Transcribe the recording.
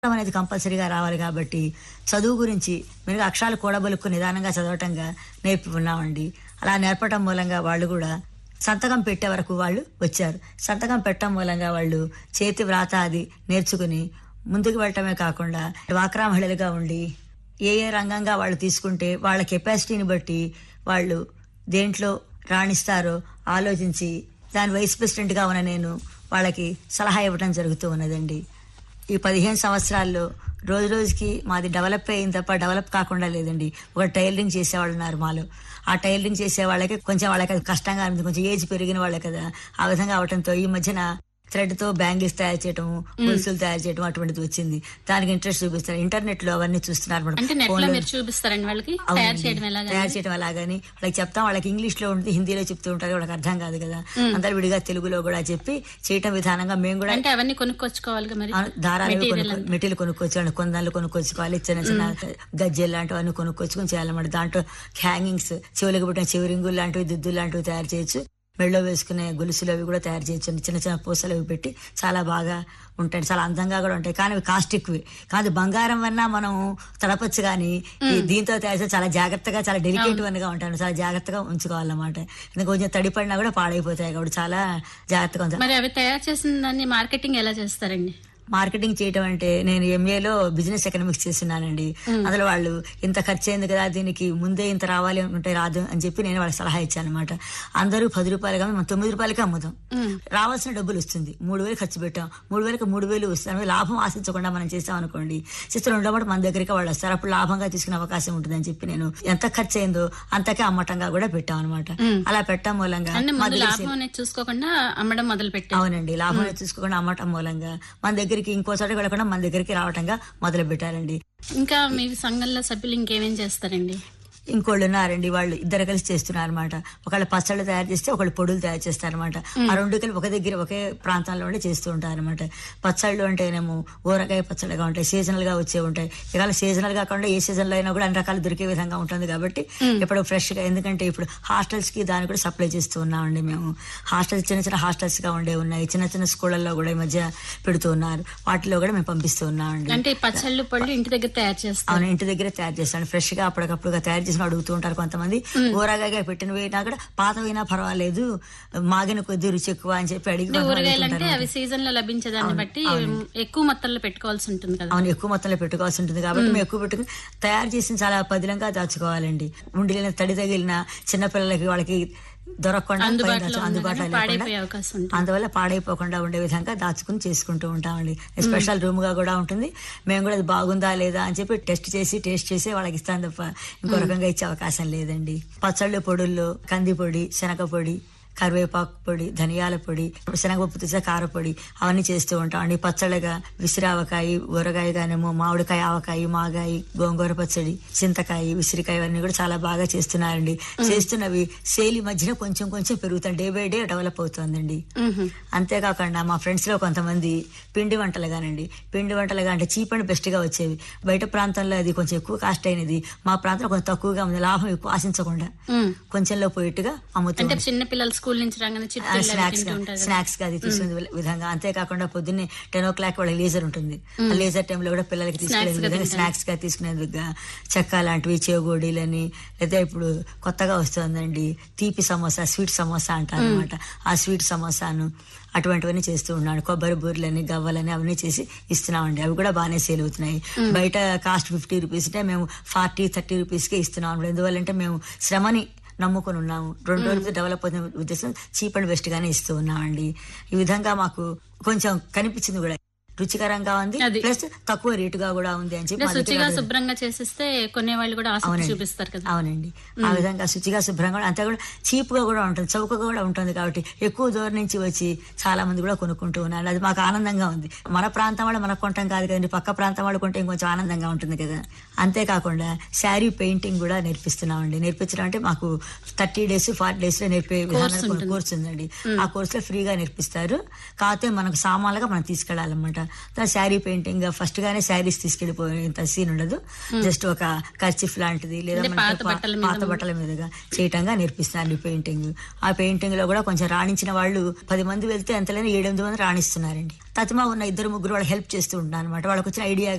అనేది కంపల్సరీగా రావాలి కాబట్టి చదువు గురించి మెరుగు అక్షరాలు కూడబలుక్కు నిదానంగా చదవటంగా నేర్పి ఉన్నామండి అలా నేర్పటం మూలంగా వాళ్ళు కూడా సంతకం పెట్టే వరకు వాళ్ళు వచ్చారు సంతకం పెట్టడం మూలంగా వాళ్ళు చేతి వ్రాత అది నేర్చుకుని ముందుకు వెళ్ళటమే కాకుండా డ్వాక్రా మహిళలుగా ఉండి ఏ ఏ రంగంగా వాళ్ళు తీసుకుంటే వాళ్ళ కెపాసిటీని బట్టి వాళ్ళు దేంట్లో రాణిస్తారో ఆలోచించి దాని వైస్ ప్రెసిడెంట్ గా ఉన్న నేను వాళ్ళకి సలహా ఇవ్వడం జరుగుతూ ఉన్నదండి ఈ పదిహేను సంవత్సరాల్లో రోజు రోజుకి మాది డెవలప్ అయింది తప్ప డెవలప్ కాకుండా లేదండి ఒక టైలరింగ్ చేసేవాళ్ళు ఉన్నారు మాలో ఆ టైలరింగ్ చేసే వాళ్ళకి కొంచెం వాళ్ళకి అది కష్టంగా ఉంది కొంచెం ఏజ్ పెరిగిన వాళ్ళే కదా ఆ విధంగా అవటంతో ఈ మధ్యన థ్రెడ్ తో బ్యాంగిల్స్ తయారు చేయటం గొలుసులు తయారు చేయటం అటువంటిది వచ్చింది దానికి ఇంట్రెస్ట్ చూపిస్తారు ఇంటర్నెట్ లో అవన్నీ చూస్తున్నారు మేడం. అంటే నెట్ లో ఫోన్లో- మీరు చూపిస్తారండి వాళ్ళకి తయారు అవునండి. చేయడం ఎలాగా తయారు చేయడం అలాగని వాళ్ళకి చెప్తాం వాళ్ళకి ఇంగ్లీష్ లో ఉంటుంది హిందీలో చెప్తూ ఉంటారు వాళ్ళకి అర్థం కాదు కదా అందరు విడిగా తెలుగులో కూడా చెప్పి చేయటం విధానంగా మేము కూడా అంటే అవన్నీ కొనుక్కొచ్చుకోవాలి మరి ఆ, దారాలు మెటీరియల్ కొనుక్కో మెటీరియల్ కొనుక్కొచ్చాడు కొందాలు కొనుక్కొచ్చుకోవాలి చిన్న చిన్న గజ్జెలు లాంటివన్నీ కొనుక్కొచ్చుకొని చేయాలన్నమాట దాంట్లో హ్యాంగింగ్స్ చెవులకు పెట్టిన చెవిరింగులు లాంటివి దిద్దులు లాంటివి తయారు చేయొచ్చు మెళ్ళో వేసుకునే గొలుసులు అవి కూడా తయారు చేయొచ్చు చిన్న చిన్న పూసలు అవి పెట్టి చాలా బాగా ఉంటాయి చాలా అందంగా కూడా ఉంటాయి కానీ అవి కాస్ట్ ఎక్కువ కాదు బంగారం వన్నా మనం తడపచ్చు కానీ ఈ దీంతో తయారు చేస్తే చాలా జాగ్రత్తగా చాలా డెలికేట్ వన్గా ఉంటాను చాలా జాగ్రత్తగా ఉంచుకోవాలన్నమాట ఎందుకంటే కొంచెం తడిపడినా కూడా పాడైపోతాయి కాబట్టి చాలా జాగ్రత్తగా ఉంచాలి మరి అవి తయారు చేసిన దాన్ని మార్కెటింగ్ ఎలా చేస్తారండి మార్కెటింగ్ చేయటం అంటే నేను ఎంఏలో బిజినెస్ ఎకనామిక్స్ చేస్తున్నానండి అందులో వాళ్ళు ఇంత ఖర్చు అయింది కదా దీనికి ముందే ఇంత రావాలి అనుకుంటే రాదు అని చెప్పి నేను వాళ్ళకి సలహా ఇచ్చాను అనమాట అందరూ పది రూపాయలు కానీ మనం తొమ్మిది రూపాయలకి అమ్ముతాం రావాల్సిన డబ్బులు వస్తుంది మూడు వేలు ఖర్చు పెట్టాం మూడు వేలకు మూడు వేలు వస్తాను లాభం ఆశించకుండా మనం చేస్తాం అనుకోండి చేస్తే రెండో మాట మన దగ్గరికి వాళ్ళు వస్తారు అప్పుడు లాభంగా తీసుకునే అవకాశం ఉంటుందని చెప్పి నేను ఎంత ఖర్చు అయిందో అంతకే అమ్మటంగా కూడా పెట్టాం అనమాట అలా పెట్టడం మూలంగా అంటే మా ముందు దగ్గర లాభం అనేది చూసుకోకుండా అమ్మడం మొదలు పెట్టారు అవునండి లాభం చూసుకోకుండా అమ్మటం మూలంగా మన దగ్గరికి ఇంకో చోట వెళ్ళకుండా మన దగ్గరికి రావటంగా మొదలు పెట్టారండి ఇంకా మీ సంఘంలో సభ్యులు ఇంకేమేం చేస్తారండి ఇంకోళ్ళు ఉన్నారండి వాళ్ళు ఇద్దరు కలిసి చేస్తున్నారు అనమాట ఒకళ్ళు పచ్చళ్ళు తయారు చేస్తే ఒకళ్ళు పొడులు తయారు చేస్తారు అనమాట ఆ రెండు కలిపి ఒక దగ్గర ఒకే ప్రాంతంలో ఉండి చేస్తూ ఉంటారు అనమాట పచ్చళ్ళు అంటేనేమో ఊరగాయ పచ్చళ్ళగా ఉంటాయి సీజనల్ గా వచ్చే ఉంటాయి ఇవాళ సీజనల్ గా కాకుండా ఏ సీజన్ లో అయినా కూడా అన్ని రకాలు దొరికే విధంగా ఉంటుంది కాబట్టి ఇప్పుడు ఫ్రెష్ గా ఎందుకంటే ఇప్పుడు హాస్టల్స్ కి దాన్ని కూడా సప్లై చేస్తూ ఉన్నామండి మేము హాస్టల్స్ చిన్న చిన్న హాస్టల్స్ గా ఉండే ఉన్నాయి చిన్న చిన్న స్కూళ్ళల్లో కూడా ఈ మధ్య పెడుతూ ఉన్నారు వాటిలో కూడా మేము పంపిస్తూ ఉన్నామండి అంటే ఈ పచ్చళ్ళు పళ్ళు ఇంటి దగ్గర తయారు చేస్తారు అవును ఇంటి దగ్గర తయారు చేస్తాను ఫ్రెష్ గా అప్పటికప్పుడుగా తయారు చేసిన అడుగుతూ ఉంటారు కొంతమంది ఊరగాయ పెట్టిన పోయినా కూడా పాతవైనా పర్వాలేదు మాగిన కొద్ది రుచి ఎక్కువ అని చెప్పి అడిగి అంటే కొంతమంది ఊరగాయలు అంటే అడుగుతుంటారు. అవి సీజన్ లో లభించేదాన్ని బట్టి ఎక్కువ మొత్తంలో పెట్టుకోవాల్సి ఉంటుంది కదా అవును ఎక్కువ మొత్తంలో పెట్టుకోవాల్సి ఉంటుంది కాబట్టి మేము ఎక్కువ పెట్టుకుని తయారు చేసిన చాలా పదిలంగా దాచుకోవాలండి ఉండిన తడి తగిలిన చిన్నపిల్లలకి వాళ్ళకి దొరకకుండా పైన అందుబాటులో దాచు- ఉండగానే అందుబాటులో పాడైపోయే లేకుండా అవకాశం ఉంటుంది అందువల్ల పాడైపోకుండా ఉండే విధంగా దాచుకుని చేసుకుంటూ ఉంటామండి స్పెషల్ రూమ్ గా కూడా ఉంటుంది మేము కూడా అది బాగుందా లేదా అని చెప్పి టెస్ట్ చేసి టేస్ట్ చేసి వాళ్ళకి ఇస్తాం తప్ప ఇంకో రకంగా ఇచ్చే అవకాశం లేదండి పచ్చళ్ళు పొడుల్లో కంది పొడి శనగ పొడి కరివేపాకు పొడి ధనియాల పొడి శనగపప్పు తీసే కారపొడి అవన్నీ చేస్తూ ఉంటాం అండి పచ్చళ్ళగా విసిరావకాయ ఊరగాయగానేమో మామిడికాయ ఆవకాయ మాగాయ గోంగూర పచ్చడి చింతకాయ విసిరికాయ ఇవన్నీ కూడా చాలా బాగా చేస్తున్నారండి చేస్తున్నవి సేల్ ఈ మధ్యన కొంచెం కొంచెం పెరుగుతాయి డే బై డే డెవలప్ అవుతుందండి మ్హూ. అంతేకాకుండా మా ఫ్రెండ్స్ లో కొంతమంది పిండి వంటలుగానండి పిండి వంటలుగా అంటే చీప్ అండ్ బెస్ట్ గా వచ్చేవి బయట ప్రాంతంలో అది కొంచెం ఎక్కువ కాస్ట్ అయినది మా ప్రాంతంలో కొంచెం తక్కువగా ఉంది లాభం ఎక్కువ ఆశించకుండా మ్. కొంచెంలో పోయేట్టుగా అమ్ముతూ అంటే చిన్న పిల్లలు స్కూల్ నుంచి రాగానే చిప్స్ ఇలాంటివి స్నాక్స్ తింటూ ఉంటారు కదా. స్నాక్స్ గా అది తీసుకునే విధంగా అంతేకాకుండా పొద్దున్నే టెన్ ఓ క్లాక్ వాళ్ళకి లేజర్ ఉంటుంది ఆ లేజర్ టైంలో కూడా పిల్లలకి తీసుకునే విధంగా స్నాక్స్ గా తీసుకునే విధంగా చెక్క లాంటివి చేగోడీలని లేదా ఇప్పుడు కొత్తగా వస్తుందండి తీపి సమోసా స్వీట్ సమోసా అంటారు అనమాట ఆ స్వీట్ సమోసాను అటువంటివన్నీ చేస్తూ ఉన్నాను కొబ్బరి బూరెలని గవ్వలని అవన్నీ చేసి ఇస్తున్నామండి అవి కూడా బాగానే సేల్ అవుతున్నాయి బయట కాస్ట్ ఫిఫ్టీ రూపీస్ అంటే మేము ఫార్టీ థర్టీ రూపీస్ కే ఇస్తున్నాం అన్నమాట. ఎందువల్లంటే మేము శ్రమని నమ్ముకొని ఉన్నాము రెండు రోజులు డెవలప్ అవుతున్న ఉద్దేశం చీప్ అండ్ బెస్ట్ గానే ఇస్తూ ఉన్నామండి ఈ విధంగా మాకు కొంచెం కనిపించింది కూడా రుచికరంగా ఉంది అది. ప్లస్ తక్కువ రేటుగా కూడా ఉంది అని చెప్పి అంటే మా దగ్గర శుచిగా శుభ్రంగా చేసిస్తే కొనేవాళ్ళు కూడా ఆసక్తి చూపిస్తారు కదా అవునండి ఆ విధంగా శుచిగా శుభ్రంగా కూడా అంతే కూడా చీప్ గా కూడా ఉంటుంది చౌకగా కూడా ఉంటుంది కాబట్టి ఎక్కువ దూరం నుంచి వచ్చి చాలా మంది కూడా కొనుక్కుంటూ ఉన్నారు అది మాకు ఆనందంగా ఉంది మన ప్రాంతం వాళ్ళు మనకు కొంటాం కాదు కదండి పక్క ప్రాంతం వాళ్ళు కొంటే ఇంకొంచెం ఆనందంగా ఉంటుంది కదా అంతేకాకుండా శారీ పెయింటింగ్ కూడా నేర్పిస్తున్నామండి నేర్పించడం అంటే మాకు థర్టీ డేస్ ఫార్టీ డేస్ లో నేర్పే విధానం కోర్స్ ఉందండి ఆ కోర్స్ లో ఫ్రీగా నేర్పిస్తారు కాకపోతే మనకు సామాన్లుగా మనం తీసుకెళ్లాలన్నమాట శారీ పెయింటింగ్ ఫస్ట్ గానే శారీస్ తీసుకెళ్లిపోయేంత సీన్ ఉండదు జస్ట్ ఒక కర్చిఫ్ లాంటిది లేదా అంటే మనకి పాత పా- బట్టల మీద పాత బట్టల మీదుగా చేయటంగా నేర్పిస్తున్నారు పెయింటింగ్ ఆ పెయింటింగ్ లో కూడా కొంచెం రాణించిన వాళ్ళు పది మంది వెళ్తే ఎంతలేని ఏడెనిమిది మంది రాణిస్తున్నారండి తతిమా ఉన్న ఇద్దరు ముగ్గురు వాళ్ళు హెల్ప్ చేస్తూ ఉంటారు అనమాట వాళ్ళకి వచ్చిన ఐడియా